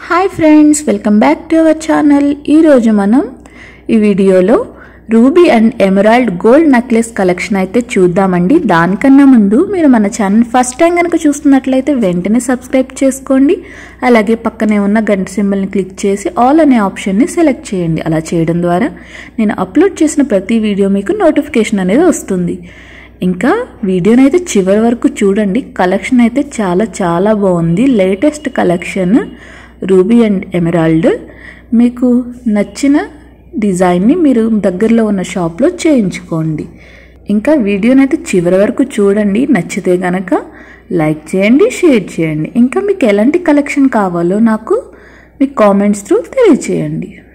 hi friends welcome back to our channel ఈరోజు మనం ఈ వీడియోలో ruby and emerald gold necklace collection అయితే చూద్దామండి దానికన్నా ముందు మీరు మన ఛానల్ ఫస్ట్ టైం కనుక చూస్తున్నట్లయితే వెంటనే సబ్స్క్రైబ్ చేసుకోండి అలాగే పక్కనే ఉన్న గంట సింబల్ని క్లిక్ చేసి ఆల్ అనే ఆప్షన్ని సెలెక్ట్ చేయండి అలా చేయడం ద్వారా నేను అప్లోడ్ చేసిన ప్రతి వీడియో మీకు నోటిఫికేషన్ అనేది వస్తుంది ఇంకా వీడియోని అయితే చివరి వరకు చూడండి కలెక్షన్ అయితే చాలా చాలా బాగుంది latest collection ruby and emerald మీకు నచ్చిన డిజైన్ని మీరు దగ్గరలో ఉన్న షాప్లో చేయించుకోండి ఇంకా వీడియోని అయితే చివరి వరకు చూడండి నచ్చితే గనక లైక్ చేయండి షేర్ చేయండి ఇంకా మీకు ఎలాంటి కలెక్షన్ కావాలో నాకు మీ కామెంట్స్ త్రూ తెలియచేయండి